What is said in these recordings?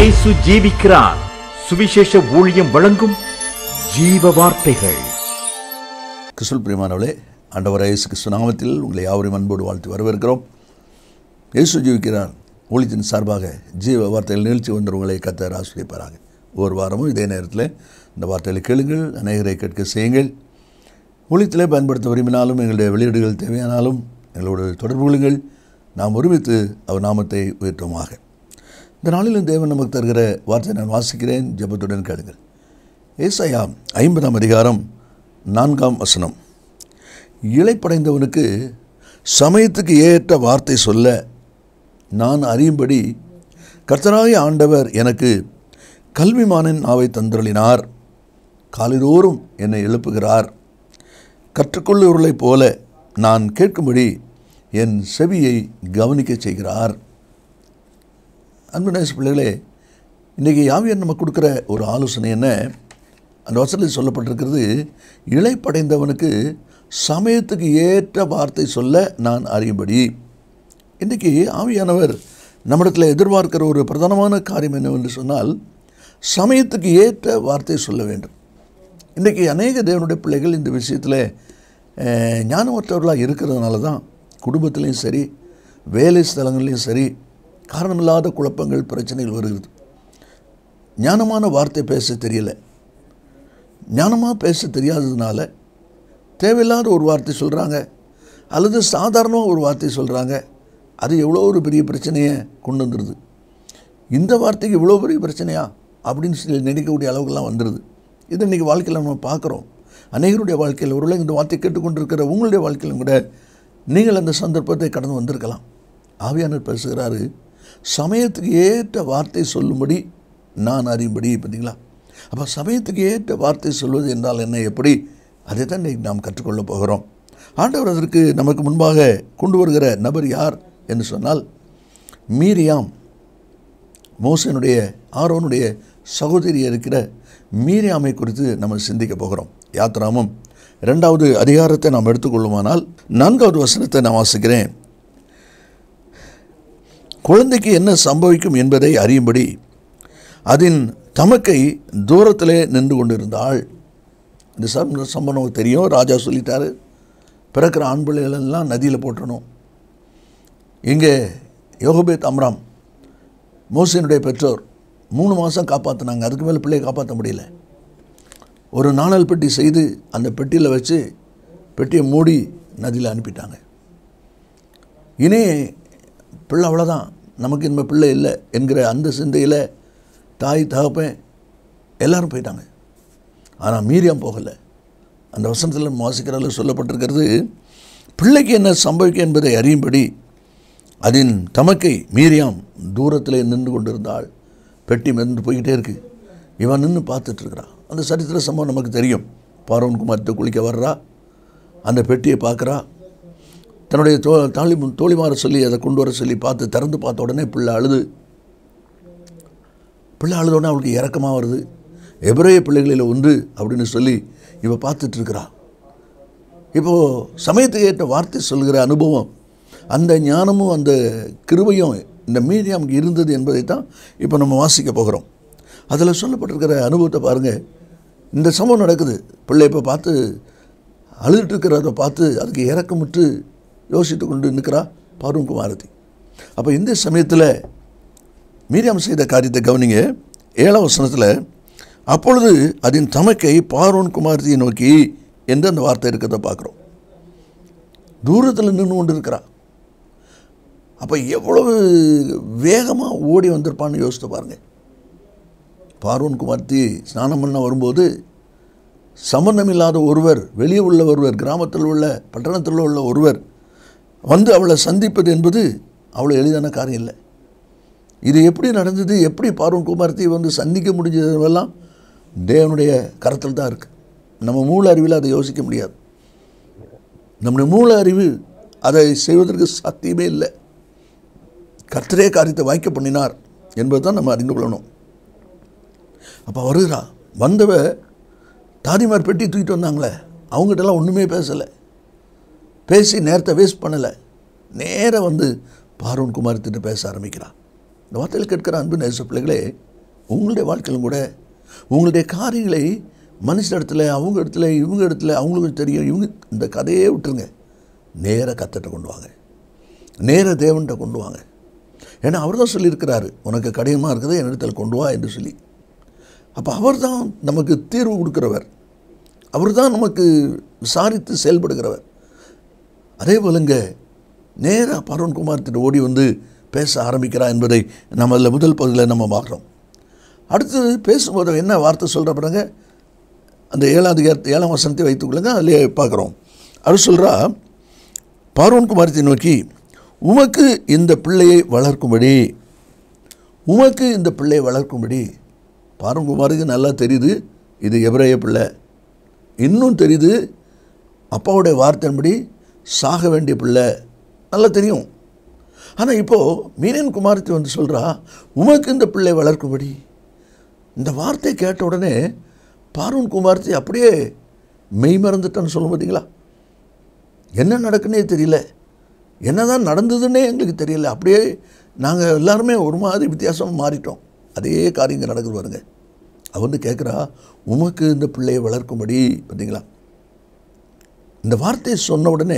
இயேசு ஜீவிக்கிறார் சுவிசேஷ ஊழியம் வழங்கும் ஜீவ வார்த்தைகள் கிறிஸ்துவ பிரியமானவளே ஆண்டவர் இயேசு கிறிஸ்து நாமத்தில் உங்களை யாவரையும் அன்போடு வாழ்த்து வரவேற்கிறோம் இயேசு ஜீவிக்கிறார் ஊழியத்தின் சார்பாக ஜீவ வார்த்தைகள் நிகழ்ச்சி வந்தவங்களை கத்தர் ஆசிரியப்பாராங்க ஒவ்வொரு வாரமும் இதே நேரத்தில் இந்த வார்த்தைகளை கேளுங்கள் அநேகரை கேட்க செய்யுங்கள் ஊழியத்திலே பயன்படுத்த விரும்பினாலும் எங்களுடைய வெளியீடுகள் தேவையானாலும் எங்களோடு தொடர்பு கொள்ளுங்கள் நாம் ஒருமித்து அவர் நாமத்தை உயர்த்துவோமாக இந்த நாளிலும் தேவன் நமக்கு தருகிற வார்த்தை நான் வாசிக்கிறேன் ஜெபத்துடன் கேளுங்கள் ஏசாயா ஐம்பதாம் அதிகாரம் நான்காம் வசனம் இழைப்படைந்தவனுக்கு சமயத்துக்கு ஏற்ற வார்த்தை சொல்ல நான் அறியும்படி கர்த்தராகிய ஆண்டவர் எனக்கு கல்விமானின் நாவை தந்தருளினார் காலிதோறும் என்னை எழுப்புகிறார் கற்றுக்கொள்ளுவர்களைப் போல நான் கேட்கும்படி என் செவியை கவனிக்கச் செய்கிறார் அன்பு நேச பிள்ளைகளே இன்றைக்கி யாவியர் நமக்கு கொடுக்குற ஒரு ஆலோசனை என்ன அந்த வசனத்தில் சொல்லப்பட்டிருக்கிறது இழைப்படைந்தவனுக்கு சமயத்துக்கு ஏற்ற வார்த்தை சொல்ல நான் அறியும்படி இன்றைக்கி ஆவியானவர் நம்மிடத்தில் எதிர்பார்க்கிற ஒரு பிரதானமான காரியம் என்னவென்று சொன்னால் சமயத்துக்கு ஏற்ற வார்த்தை சொல்ல வேண்டும் இன்றைக்கி அநேக தேவனுடைய பிள்ளைகள் இந்த விஷயத்தில் அஹ், ஞானமற்றவர்களாக இருக்கிறதுனால தான் குடும்பத்திலையும் சரி வேலை ஸ்தலங்கள்லையும் சரி காரணமில்லாத குழப்பங்கள் பிரச்சனைகள் வருகிறது ஞானமான வார்த்தை பேச தெரியல ஞானமாக பேச தெரியாததுனால தேவையில்லாத ஒரு வார்த்தை சொல்கிறாங்க அல்லது சாதாரணமாக ஒரு வார்த்தை சொல்கிறாங்க அது எவ்வளோ ஒரு பெரிய பிரச்சனையை கொண்டு வந்துடுது இந்த வார்த்தைக்கு இவ்வளோ பெரிய பிரச்சனையா அப்படின்னு சொல்லி நினைக்கக்கூடிய அளவுக்கெல்லாம் வந்துடுது இது இன்றைக்கி வாழ்க்கையில் நம்ம பார்க்குறோம் அநேகருடைய வாழ்க்கையில் ஒருவேளை இந்த வார்த்தை கேட்டுக்கொண்டிருக்கிற உங்களுடைய வாழ்க்கையிலும் கூட நீங்கள் அந்த சந்தர்ப்பத்தை கடந்து வந்திருக்கலாம் ஆவியானவர் பேசுகிறாரு சமயத்துக்கு ஏற்ற வார்த்தை சொல்லும்படி நான் அறியும்படி பார்த்தீங்களா அப்போ சமயத்துக்கு ஏற்ற வார்த்தை சொல்வது என்றால் என்ன எப்படி அதை தான் இன்றைக்கி நாம் கற்றுக்கொள்ளப் போகிறோம் ஆண்டவர் அதற்கு நமக்கு முன்பாக கொண்டு வருகிற நபர் யார் என்று சொன்னால் மீரியாம் மோசனுடைய ஆரோனுடைய சகோதரி இருக்கிற மீரியாமை குறித்து நம்ம சிந்திக்க போகிறோம் யாத்ராமம் இரண்டாவது அதிகாரத்தை நாம் எடுத்துக்கொள்ளுமானால் நான்காவது வசனத்தை நான் வாசிக்கிறேன் குழந்தைக்கு என்ன சம்பவிக்கும் என்பதை அறியும்படி அதன் தமக்கை தூரத்திலே நின்று கொண்டிருந்தாள் இந்த சம் சம்பவம் தெரியும் ராஜா சொல்லிட்டாரு பிறக்கிற ஆண் பிள்ளைகளெல்லாம் நதியில் போட்டுறணும் இங்கே யோகபேத் அம்ராம் மோசனுடைய பெற்றோர் மூணு மாதம் காப்பாற்றினாங்க அதுக்கு மேலே பிள்ளையை காப்பாற்ற முடியல ஒரு நாணல் பெட்டி செய்து அந்த பெட்டியில் வச்சு பெட்டியை மூடி நதியில் அனுப்பிட்டாங்க இனி பிள்ளை அவ்வளோதான் நமக்கு இனிமேல் பிள்ளை இல்லை என்கிற அந்த சிந்தையில் தாய் தகப்பன் எல்லாரும் போயிட்டாங்க ஆனால் மீரியம் போகலை அந்த வசனத்தில் நம்ம வாசிக்கிறதில் சொல்லப்பட்டிருக்கிறது பிள்ளைக்கு என்ன சம்பவிக்கும் என்பதை அறியும்படி அதன் தமக்கை மீரியாம் தூரத்தில் நின்று கொண்டிருந்தாள் பெட்டி மிதந்து போய்கிட்டே இருக்கு இவன் நின்று பார்த்துட்ருக்கிறான் அந்த சரித்திர சம்பவம் நமக்கு தெரியும் பார்வன் குமார்கிட்ட குளிக்க வர்றா அந்த பெட்டியை பார்க்குறா தன்னுடைய தோ தாலி தோழிமார சொல்லி அதை கொண்டு வர சொல்லி பார்த்து திறந்து பார்த்த உடனே பிள்ளை அழுது பிள்ளை அழுத உடனே அவளுக்கு இறக்கமாக வருது எபிரேய பிள்ளைகளில் ஒன்று அப்படின்னு சொல்லி இவ பார்த்துட்டு இருக்கிறா இப்போது சமயத்துக்கு ஏற்ற வார்த்தை சொல்கிற அனுபவம் அந்த ஞானமும் அந்த கிருபையும் இந்த மீடியாமுக்கு இருந்தது என்பதை தான் இப்போ நம்ம வாசிக்க போகிறோம் அதில் சொல்லப்பட்டிருக்கிற அனுபவத்தை பாருங்கள் இந்த சம்பவம் நடக்குது பிள்ளை இப்போ பார்த்து அழுதுட்டு இருக்கிறத பார்த்து அதுக்கு இறக்கமுட்டு யோசித்து கொண்டு நிற்கிறா பார்வன் குமாரதி அப்போ இந்த சமயத்தில் மீரியாம் செய்த காரியத்தை கவனிங்க ஏழாம் வசனத்தில் அப்பொழுது அதன் தமக்கை பார்வன் குமாரதியை நோக்கி என்று அந்த வார்த்தை இருக்கிறத பார்க்குறோம் தூரத்தில் நின்று கொண்டு இருக்கிறா அப்போ எவ்வளவு வேகமாக ஓடி வந்திருப்பான்னு யோசித்து பாருங்கள் பார்வன் குமார்த்தி ஸ்நானம் பண்ண வரும்போது சம்பந்தமில்லாத ஒருவர் வெளியே உள்ள ஒருவர் கிராமத்தில் உள்ள பட்டணத்தில் உள்ள ஒருவர் வந்து அவளை சந்திப்பது என்பது அவ்வளோ எளிதான காரியம் இல்லை இது எப்படி நடந்தது எப்படி பார்வன் குமாரத்தை வந்து சந்திக்க முடிஞ்சதெல்லாம் தேவனுடைய கரத்தில் தான் இருக்குது நம்ம மூல அறிவில் அதை யோசிக்க முடியாது நம்முடைய மூல அறிவு அதை செய்வதற்கு சாத்தியமே இல்லை கர்த்தரே காரியத்தை வாய்க்க பண்ணினார் என்பது தான் நம்ம அறிந்து கொள்ளணும் அப்போ வருகிறா வந்தவ தாதிமார் பெட்டி தூக்கிட்டு வந்தாங்களே அவங்ககிட்டலாம் ஒன்றுமே பேசலை பேசி நேரத்தை வேஸ்ட் பண்ணலை நேராக வந்து பார்வன் குமாரத்திட்ட பேச ஆரம்பிக்கிறான் இந்த வார்த்தையில் கேட்கிற அன்பு நேச பிள்ளைகளே உங்களுடைய வாழ்க்கையிலும் கூட உங்களுடைய காரியங்களை மனுஷ இடத்துல அவங்க இடத்துல இவங்க இடத்துல அவங்களுக்கு தெரியும் இவங்க இந்த கதையே விட்டுருங்க நேராக கத்தட்ட கொண்டு வாங்க நேர தேவன்கிட்ட கொண்டு வாங்க ஏன்னா அவர் தான் சொல்லியிருக்கிறாரு உனக்கு கடினமாக இருக்குது என்னிடத்தில் கொண்டு வா என்று சொல்லி அப்போ அவர் தான் நமக்கு தீர்வு கொடுக்கிறவர் அவர் தான் நமக்கு விசாரித்து செயல்படுகிறவர் அதே போலங்க நேராக பருண்குமார்த்திட்ட ஓடி வந்து பேச ஆரம்பிக்கிறா என்பதை நம்ம அதில் முதல் பகுதியில் நம்ம பார்க்குறோம் அடுத்தது பேசும்போது என்ன வார்த்தை சொல்கிற பிறகு அந்த ஏழாம் அதிகாரத்தை ஏழாம் வசனத்தை வைத்துக்கொள்ளுங்க அதிலே பார்க்குறோம் அவர் சொல்கிறா பார்வன்குமாரத்தை நோக்கி உமக்கு இந்த பிள்ளையை வளர்க்கும்படி உமக்கு இந்த பிள்ளையை வளர்க்கும்படி பார்வன்குமாருக்கு நல்லா தெரியுது இது எபிரேய பிள்ளை இன்னும் தெரியுது அப்பாவுடைய வார்த்தையின்படி சாக வேண்டிய பிள்ளை நல்லா தெரியும் ஆனால் இப்போது மீனன் குமாரத்தி வந்து சொல்கிறா உமக்கு இந்த பிள்ளை வளர்க்கும்படி இந்த வார்த்தை கேட்ட உடனே பார்வன் குமாரத்தி அப்படியே மெய் மறந்துட்டான்னு சொல்ல பார்த்தீங்களா என்ன நடக்குன்னே தெரியல என்னதான் நடந்ததுன்னே எங்களுக்கு தெரியல அப்படியே நாங்கள் எல்லாருமே ஒரு மாதிரி வித்தியாசமாக மாறிட்டோம் அதே காரியங்கள் நடக்குது பாருங்க அவ வந்து கேட்குறா உமக்கு இந்த பிள்ளையை வளர்க்கும்படி பார்த்தீங்களா இந்த வார்த்தையை சொன்ன உடனே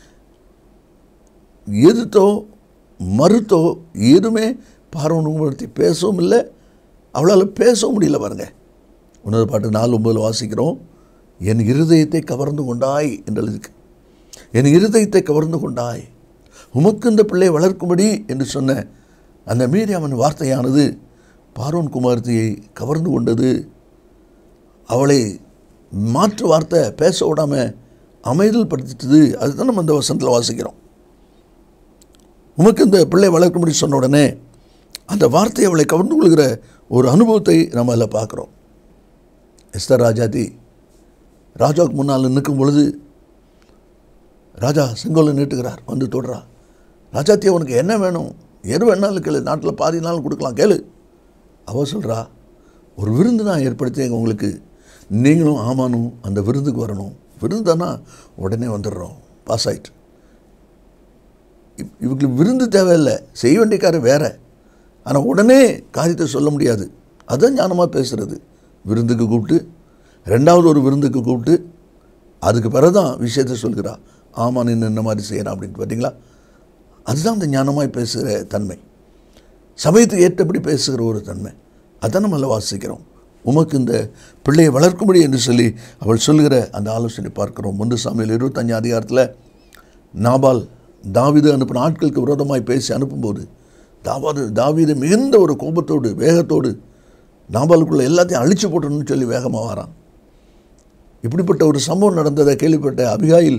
எதிர்த்தோ மறுத்தோ எதுவுமே பார்வனுக்கு பேசவும் இல்லை அவளால் பேசவும் முடியல பாருங்க உன்னது பாட்டு நாலு ஒன்பதில் வாசிக்கிறோம் என் இருதயத்தை கவர்ந்து கொண்டாய் என்று எழுதிருக்கு என் இருதயத்தை கவர்ந்து கொண்டாய் உமக்கு இந்த பிள்ளை வளர்க்கும்படி என்று சொன்ன அந்த மீறி அவன் வார்த்தையானது பார்வன் குமார்த்தியை கவர்ந்து கொண்டது அவளை மாற்று வார்த்தை பேச விடாமல் அமைதல் படுத்திட்டது அதுதான் நம்ம இந்த வசனத்தில் வாசிக்கிறோம் உமக்கு இந்த பிள்ளை வளர்க்கும்படி சொன்ன உடனே அந்த வார்த்தை அவளை கவர்ந்து கொள்கிற ஒரு அனுபவத்தை நம்ம அதில் பார்க்குறோம் எஸ்தர் ராஜாதி ராஜாவுக்கு முன்னால் நிற்கும் பொழுது ராஜா செங்கோலை நீட்டுகிறார் வந்து தொடுறா ராஜாத்தி அவனுக்கு என்ன வேணும் எது வேணாலும் கேளு நாட்டில் பாதி நாள் கொடுக்கலாம் கேளு அவ சொல்கிறா ஒரு விருந்து நான் ஏற்படுத்தியேங்க உங்களுக்கு நீங்களும் ஆமானும் அந்த விருந்துக்கு வரணும் விருந்தானா உடனே வந்துடுறோம் பாஸ் ஆயிட்டு இவ்- இவங்களுக்கு விருந்து தேவையில்லை செய்ய வேண்டிய காரியம் வேற ஆனால் உடனே காரியத்தை சொல்ல முடியாது அதான் ஞானமாக பேசுகிறது விருந்துக்கு கூப்பிட்டு ரெண்டாவது ஒரு விருந்துக்கு கூப்பிட்டு அதுக்கு பிறகு தான் விஷயத்தை சொல்கிறா ஆமாம் நீ இந்த மாதிரி செய்யறான் அப்படின்ட்டு பார்த்தீங்களா அதுதான் அந்த ஞானமாய் பேசுகிற தன்மை சமயத்துக்கு ஏற்றபடி பேசுகிற ஒரு தன்மை அதான் நம்ம எல்லாம் வாசிக்கிறோம் உமக்கு இந்த பிள்ளையை வளர்க்கும்படி என்று சொல்லி அவள் சொல்லுகிற அந்த ஆலோசனை பார்க்கிறோம் ஒன்று சாமியில் இருபத்தஞ்சு அதிகாரத்தில் நாபால் தாவீது அனுப்பின ஆட்களுக்கு விரோதமாய் பேசி அனுப்பும்போது தாவாது தாவீது மிகுந்த ஒரு கோபத்தோடு வேகத்தோடு நாபாலுக்குள்ள எல்லாத்தையும் அழிச்சு போட்டணும்னு சொல்லி வேகமாக வரான் இப்படிப்பட்ட ஒரு சம்பவம் நடந்ததை கேள்விப்பட்ட அபிகாயில்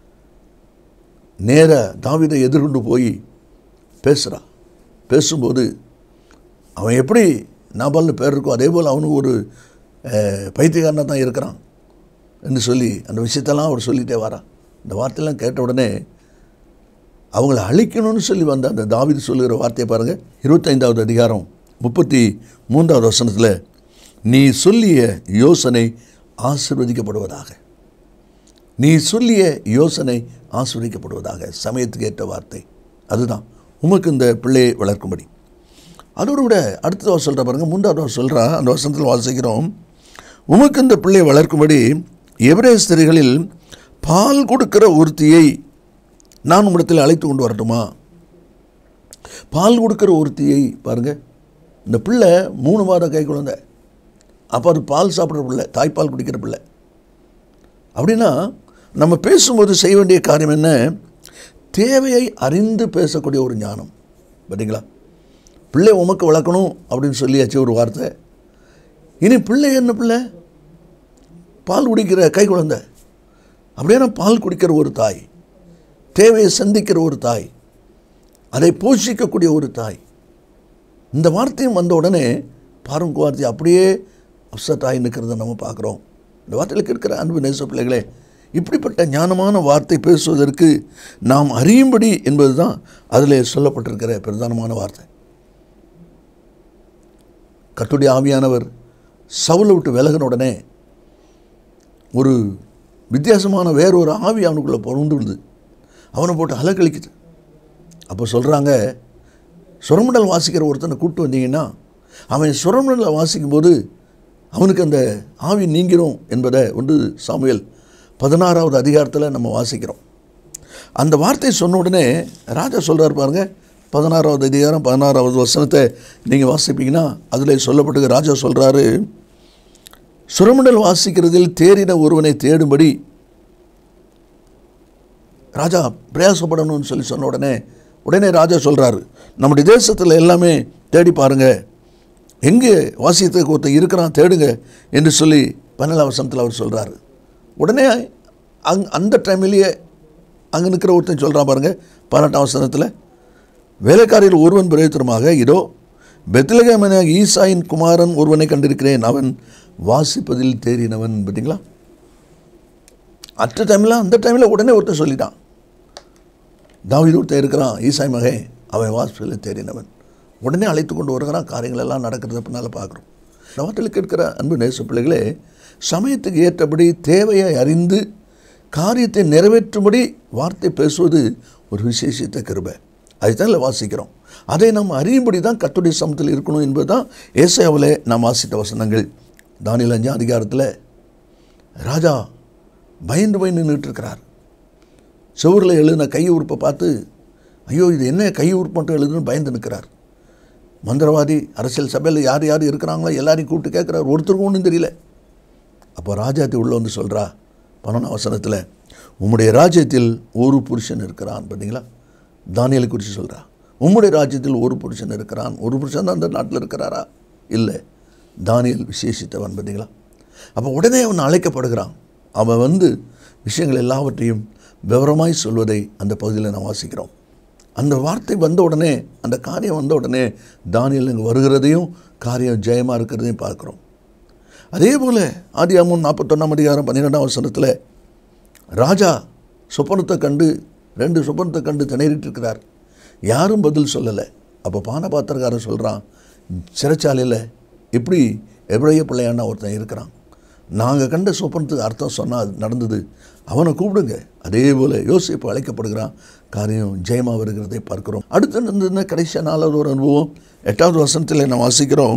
நேர தாவீதை எதிர்கொண்டு போய் பேசுகிறா பேசும்போது அவன் எப்படி நாபால்னு பேர் இருக்கோ அதே போல் அவனுக்கு ஒரு பைத்தியக்காரனாக தான் இருக்கிறான் என்று சொல்லி அந்த விஷயத்தெல்லாம் அவர் சொல்லிட்டே வரான் இந்த வார்த்தையெல்லாம் கேட்ட உடனே அவங்கள அழிக்கணும்னு சொல்லி வந்த அந்த தாவீது சொல்லுகிற வார்த்தையை பாருங்கள் இருபத்தைந்தாவது அதிகாரம் முப்பத்தி மூன்றாவது வசனத்தில் நீ சொல்லிய யோசனை ஆசிர்வதிக்கப்படுவதாக நீ சொல்லிய யோசனை ஆசிர்வதிக்கப்படுவதாக சமயத்துக்கு ஏற்ற வார்த்தை அதுதான் உமக்கு இந்த பிள்ளையை வளர்க்கும்படி அதோடு விட அடுத்ததாக சொல்கிற பாருங்க மூன்றாவது சொல்கிறா அந்த வசனத்தில் வாசிக்கிறோம் உமக்கு இந்த பிள்ளையை வளர்க்கும்படி எவரே ஸ்திரிகளில் பால் கொடுக்கிற ஒருத்தியை நான் உம்மிடத்தில் அழைத்து கொண்டு வரட்டுமா பால் கொடுக்கிற ஒருத்தியை பாருங்க இந்த பிள்ளை மூணு மாத கை குழந்தை அப்போ அது பால் சாப்பிட்ற பிள்ளை தாய்ப்பால் குடிக்கிற பிள்ளை அப்படின்னா நம்ம பேசும்போது செய்ய வேண்டிய காரியம் என்ன தேவையை அறிந்து பேசக்கூடிய ஒரு ஞானம் பார்த்தீங்களா பிள்ளை உமக்கு வளர்க்கணும் அப்படின்னு சொல்லியாச்சு ஒரு வார்த்தை இனி பிள்ளை என்ன பிள்ளை பால் குடிக்கிற கை குழந்தை அப்படியே பால் குடிக்கிற ஒரு தாய் தேவையை சந்திக்கிற ஒரு தாய் அதை போஷிக்கக்கூடிய ஒரு தாய் இந்த வார்த்தையும் வந்த உடனே பாருங்க வார்த்தை அப்படியே அப்செட் ஆகி நிற்கிறத நம்ம பார்க்குறோம் இந்த வார்த்தையில் இருக்கிற அன்பு நேச பிள்ளைகளே இப்படிப்பட்ட ஞானமான வார்த்தை பேசுவதற்கு நாம் அறியும்படி என்பது தான் அதில் சொல்லப்பட்டிருக்கிற பிரதானமான வார்த்தை கர்த்தருடைய ஆவியானவர் சவுலை விட்டு விலகின உடனே ஒரு வித்தியாசமான வேற ஒரு ஆவி அவனுக்குள்ளே பிறந்து விடுது அவனை போட்டு அலக்கழிக்குது அப்போ சொல்கிறாங்க சுரமண்டல் வாசிக்கிற ஒருத்தனை கூப்பிட்டு வந்தீங்கன்னா அவன் சுரமனில் வாசிக்கும்போது அவனுக்கு அந்த ஆவி நீங்கிரும் என்பதை வந்து சாமுவேல் பதினாறாவது அதிகாரத்தில் நம்ம வாசிக்கிறோம் அந்த வார்த்தை சொன்ன உடனே ராஜா சொல்கிறார் பாருங்க பதினாறாவது அதிகாரம் பதினாறாவது வசனத்தை நீங்கள் வாசிப்பீங்கன்னா அதில் சொல்லப்பட்டு ராஜா சொல்கிறாரு சுரமண்டல் வாசிக்கிறதில் தேறின ஒருவனை தேடும்படி ராஜா பிரயாசப்படணும்னு சொல்லி சொன்ன உடனே உடனே ராஜா சொல்கிறாரு நம்முடைய தேசத்தில் எல்லாமே தேடி பாருங்க எங்கே வாசியத்துக்கு ஒருத்தன் இருக்கிறான் தேடுங்க என்று சொல்லி பன்னெண்டாம் வசனத்தில் அவர் சொல்கிறாரு உடனே அங் அந்த டைம்லேயே அங்கே நிற்கிற ஒருத்தன் சொல்கிறான் பாருங்க பதினெட்டாம் வசனத்தில் வேலைக்காரியில் ஒருவன் பிரயோத்தனமாக இதோ பெத்லகேமன ஈசாயின் குமாரன் ஒருவனை கண்டிருக்கிறேன் அவன் வாசிப்பதில் தேறினவன் பார்த்தீங்களா அற்ற டைமில் அந்த டைமில் உடனே ஒருத்தன் சொல்லிட்டான் தாவீது ஒருத்தன் இருக்கிறான் ஈசாய் மகன் அவன் வாசிப்பதில் தேறினவன் உடனே அழைத்து கொண்டு வருகிறான் காரியங்கள் எல்லாம் நடக்கிறத பின்னால் பார்க்குறோம் நவத்தில் கேட்கிற அன்பு நேச பிள்ளைகளே சமயத்துக்கு ஏற்றபடி தேவையை அறிந்து காரியத்தை நிறைவேற்றும்படி வார்த்தை பேசுவது ஒரு விசேஷித்த கிருபை அதுதான் இல்லை வாசிக்கிறோம் அதை நாம் அறியும்படி தான் கத்துடைய சமத்தில் இருக்கணும் என்பது தான் ஏசாயாவில் நாம் வாசித்த வசனங்கள் தானியல் அஞ்சாம் அதிகாரத்தில் ராஜா பயந்து பயந்து நின்றுட்டு இருக்கிறார் செவரில் எழுதின கை உறுப்பை பார்த்து ஐயோ இது என்ன கை உறுப்பு மட்டும் எழுதுன்னு பயந்து நிற்கிறார் மந்திரவாதி அரசியல் சபையில் யார் யார் இருக்கிறாங்களோ எல்லாரையும் கூப்பிட்டு கேட்குறாரு ஒருத்தருக்கும் ஒன்றும் தெரியல அப்போ ராஜாத்தி உள்ளே வந்து சொல்கிறா பன்னெண்டு அவசரத்தில் உம்முடைய ராஜ்யத்தில் ஒரு புருஷன் இருக்கிறான் பார்த்தீங்களா தானியலை குறித்து சொல்கிறா உம்முடைய ராஜ்யத்தில் ஒரு புருஷன் இருக்கிறான் ஒரு புருஷன் தான் அந்த நாட்டில் இருக்கிறாரா இல்லை தானியல் விசேஷித்தவன் பார்த்தீங்களா அப்போ உடனே அவன் அழைக்கப்படுகிறான் அவன் வந்து விஷயங்கள் எல்லாவற்றையும் விவரமாய் சொல்வதை அந்த பகுதியில் நான் வாசிக்கிறோம் அந்த வார்த்தை வந்த உடனே அந்த காரியம் வந்த உடனே தானியல் இங்கே வருகிறதையும் காரியம் ஜெயமாக இருக்கிறதையும் பார்க்குறோம் அதே போல் ஆதி அம்மன் நாற்பத்தொன்னாம் அதிகாரம் பன்னிரெண்டாம் வசனத்தில் ராஜா சொப்பனத்தை கண்டு ரெண்டு சொப்பனத்தை கண்டு திணறிட்டு இருக்கிறார் யாரும் பதில் சொல்லலை அப்போ பானபாத்திரக்காரன் சொல்கிறான் சிறைச்சாலையில் இப்படி எவ்வளைய பிள்ளையானா ஒருத்தன் இருக்கிறான் நாங்கள் கண்ட சொப்பனத்துக்கு அர்த்தம் சொன்னால் அது நடந்தது அவனை கூப்பிடுங்க அதே போல் யோசிப்பு அழைக்கப்படுகிறான் காரியம் ஜெயமாக வருகிறதை பார்க்கிறோம் அடுத்து நடந்ததுன்னா கடைசியாக நாலாவது ஒரு அனுபவம் எட்டாவது வசனத்தில் நான் வாசிக்கிறோம்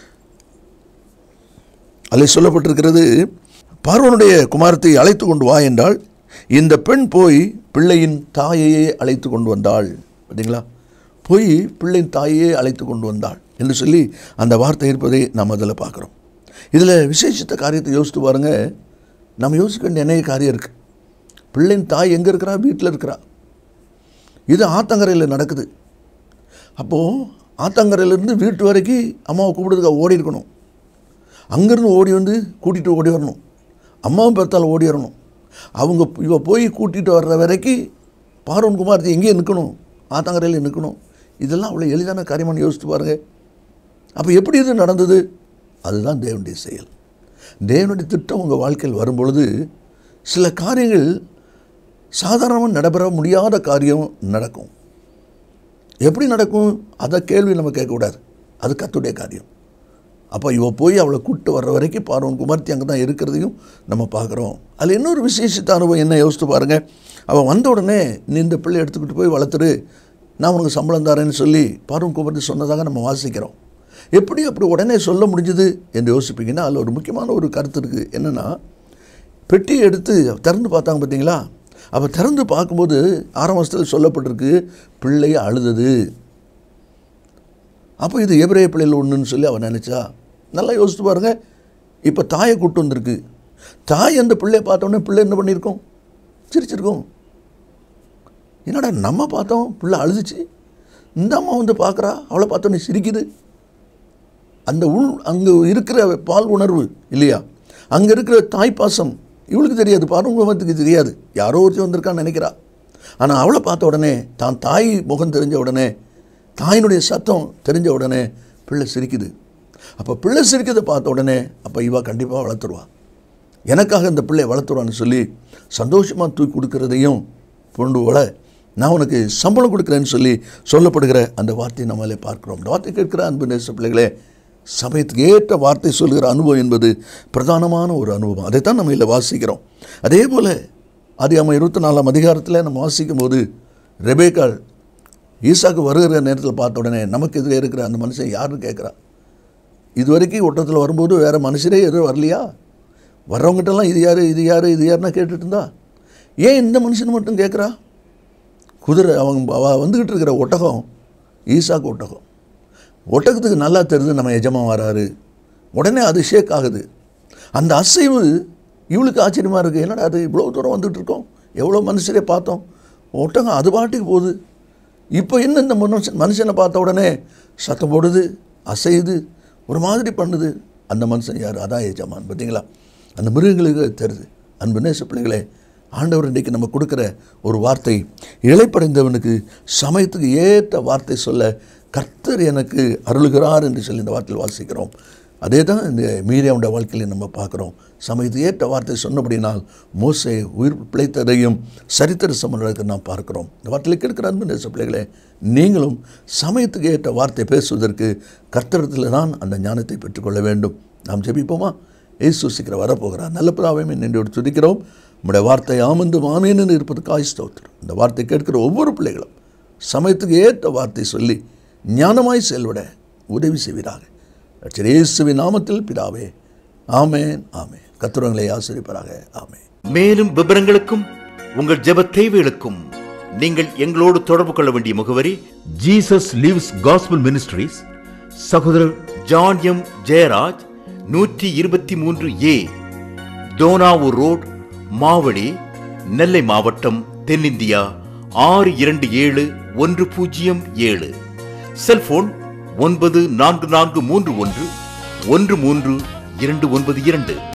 அதில் சொல்லப்பட்டிருக்கிறது பார்வனுடைய குமாரத்தை அழைத்து கொண்டு வா என்றால் இந்த பெண் போய் பிள்ளையின் தாயையே அழைத்து கொண்டு வந்தாள் பார்த்தீங்களா போய் பிள்ளையின் தாயையே அழைத்து கொண்டு வந்தாள் என்று சொல்லி அந்த வார்த்தை இருப்பதை நாம் அதில் பார்க்குறோம் இதில் விசேஷித்த காரியத்தை யோசித்து பாருங்க நம்ம யோசிக்க வேண்டிய நிறைய காரியம் இருக்குது பிள்ளையின் தாய் எங்கே இருக்கிறா வீட்டில் இருக்கிறா இது ஆத்தங்கரையில் நடக்குது அப்போது ஆத்தங்கரையிலேருந்து வீட்டு வரைக்கும் அம்மாவை கூப்பிடுறதுக்காக ஓடி இருக்கணும் அங்கேருந்து ஓடி வந்து கூட்டிகிட்டு ஓடி வரணும் அம்மாவும் பார்த்தால் ஓடி வரணும் அவங்க இவ போய் கூட்டிகிட்டு வர்ற வரைக்கும் பார்வன் குமார்த்தி எங்கேயே நிற்கணும் ஆத்தங்கரையில் நிற்கணும் இதெல்லாம் அவ்வளோ எளிதான காரியமானு யோசித்து பாருங்கள் அப்போ எப்படி இது நடந்தது அதுதான் தேவனுடைய செயல் தேவனுடைய திட்டம் உங்கள் வாழ்க்கையில் வரும்பொழுது சில காரியங்கள் சாதாரணமாக நடைபெற முடியாத காரியம் நடக்கும் எப்படி நடக்கும் அதை கேள்வி நம்ம கேட்கக்கூடாது அது கத்துடைய காரியம் அப்போ இவ போய் அவளை கூப்பிட்டு வர்ற வரைக்கும் பார்வன் குமார்த்தி அங்கே தான் இருக்கிறதையும் நம்ம பார்க்குறோம் அதில் இன்னொரு விசேஷித்த அனுபவம் என்ன யோசித்து பாருங்கள் அவன் வந்த உடனே நீ இந்த பிள்ளை எடுத்துக்கிட்டு போய் வளர்த்துரு நான் உனக்கு சம்பளம் தரேன்னு சொல்லி பார்வன் குமார்த்தி சொன்னதாக நம்ம வாசிக்கிறோம் எப்படி அப்படி உடனே சொல்ல முடிஞ்சுது என்று யோசிப்பீங்கன்னா அதில் ஒரு முக்கியமான ஒரு கருத்து இருக்குது என்னென்னா பெட்டியை எடுத்து திறந்து பார்த்தாங்க பார்த்தீங்களா அப்போ திறந்து பார்க்கும்போது ஆரம்பத்தில் சொல்லப்பட்டிருக்கு பிள்ளை அழுதது அப்போ இது எபிரேய பிள்ளைகள் ஒன்றுன்னு சொல்லி அவன் நினச்சா நல்லா யோசித்து பாருங்கள் இப்போ தாயை கூப்பிட்டு வந்திருக்கு தாய் அந்த பிள்ளையை பார்த்தோன்னே பிள்ளை என்ன பண்ணியிருக்கோம் சிரிச்சிருக்கோம் என்னடா நம்ம பார்த்தோம் பிள்ளை அழுதுச்சு இந்த அம்மா வந்து பார்க்குறா அவளை பார்த்தோன்னே சிரிக்குது அந்த உள் அங்கே இருக்கிற பால் உணர்வு இல்லையா அங்கே இருக்கிற தாய்ப்பாசம் இவளுக்கு தெரியாது பாரம்பரியத்துக்கு தெரியாது யாரோ ஒருத்தர் வந்திருக்கான்னு நினைக்கிறா ஆனால் அவளை பார்த்த உடனே தான் தாய் முகம் தெரிஞ்ச உடனே தாயினுடைய சத்தம் தெரிஞ்ச உடனே பிள்ளை சிரிக்குது அப்போ பிள்ளை சிரிக்கிறதை பார்த்த உடனே அப்போ இவா கண்டிப்பாக வளர்த்துருவா எனக்காக இந்த பிள்ளையை வளர்த்துருவான்னு சொல்லி சந்தோஷமாக தூக்கி கொடுக்கறதையும் கொண்டு வள நான் உனக்கு சம்பளம் கொடுக்குறேன்னு சொல்லி சொல்லப்படுகிற அந்த வார்த்தையை நம்மளே பார்க்குறோம் இந்த வார்த்தை கேட்கிற அன்பு நேச பிள்ளைகளே சமயத்துக்கு ஏற்ற வார்த்தை சொல்கிற அனுபவம் என்பது பிரதானமான ஒரு அனுபவம் அதைத்தான் நம்ம இதில் வாசிக்கிறோம் அதே போல் அது நம்ம இருபத்தி நாலாம் அதிகாரத்தில் நம்ம வாசிக்கும் போது ரெபேக்காள் ஈசாக்கு வருகிற நேரத்தில் பார்த்த உடனே நமக்கு எதிரே இருக்கிற அந்த மனுஷன் யாருன்னு கேட்குறா இது வரைக்கும் ஒட்டத்தில் வரும்போது வேறு மனுஷரே எதுவும் வரலையா வர்றவங்ககிட்டலாம் இது யார் இது யார் இது யாருன்னா கேட்டுட்டு இருந்தா ஏன் இந்த மனுஷன் மட்டும் கேட்குறா குதிரை அவங்க அவ வந்துக்கிட்டு இருக்கிற ஒட்டகம் ஈசாக்கு ஒட்டகம் ஒட்டகத்துக்கு நல்லா தெரியுது நம்ம எஜமா வராரு உடனே அது ஷேக் ஆகுது அந்த அசைவு இவளுக்கு ஆச்சரியமாக இருக்குது என்னடா அது இவ்வளோ தூரம் வந்துட்டு இருக்கோம் எவ்வளோ மனுஷரே பார்த்தோம் ஒட்டகம் அது பாட்டுக்கு போகுது இப்போ என்ன இந்த மனுஷன் மனுஷனை பார்த்த உடனே சத்தம் போடுது அசையுது ஒரு மாதிரி பண்ணுது அந்த மனுஷன் யார் அதான் எஜமான் பார்த்தீங்களா அந்த மிருகங்களுக்கு அது தெரியுது அன்பு நேச பிள்ளைகளே ஆண்டவர் இன்றைக்கு நம்ம கொடுக்குற ஒரு வார்த்தை இழைப்படைந்தவனுக்கு சமயத்துக்கு ஏற்ற வார்த்தை சொல்ல கர்த்தர் எனக்கு அருளுகிறார் என்று சொல்லி இந்த வார்த்தையில் வாசிக்கிறோம் அதே தான் இந்த மீரியாவுடைய வாழ்க்கையில் நம்ம பார்க்குறோம் சமயத்துக்கு ஏற்ற வார்த்தை சொன்னபடினால் மோசை உயிர் பிழைத்ததையும் சரித்திர சமநிலைக்கு நாம் பார்க்கிறோம் இந்த வார்த்தையில் கேட்கிற அன்பு நேச பிள்ளைகளே நீங்களும் சமயத்துக்கு ஏற்ற வார்த்தை பேசுவதற்கு கர்த்தரத்தில் தான் அந்த ஞானத்தை பெற்றுக்கொள்ள வேண்டும் நாம் ஜெபிப்போமா ஏசு சீக்கிரம் வரப்போகிறார் நல்ல பிதாவையுமே நின்று துதிக்கிறோம் நம்முடைய வார்த்தை ஆமந்து மாமேனு இருப்பதுக்காய் ஸ்தோத்திரம் இந்த வார்த்தை கேட்கிற ஒவ்வொரு பிள்ளைகளும் சமயத்துக்கு ஏற்ற வார்த்தை சொல்லி ஞானமாய் செயல்பட உதவி செய்வீராக ரட்சகர் இயேசுவின் நாமத்தில் பிதாவே ஆமேன் ஆமேன் கத்துரங்களை ஆசிரிப்பராக ஆமேன் மேலும் விவரங்களுக்கும் உங்கள் ஜெப தேவைகளுக்கும் நீங்கள் எங்களோடு தொடர்பு கொள்ள வேண்டிய முகவரி ஜீசஸ் லிவ்ஸ் காஸ்பல் மினிஸ்ட்ரீஸ் சகோதரர் ஜான் எம் ஜெயராஜ் நூற்றி இருபத்தி மூன்று ஏ தோனாவூர் ரோட் மாவடி நெல்லை மாவட்டம் தென்னிந்தியா ஆறு இரண்டு ஏழு ஒன்று பூஜ்ஜியம் ஏழு செல்போன் ஒன்பது நான்கு நான்கு மூன்று ஒன்று ஒன்று மூன்று இரண்டு ஒன்பது இரண்டு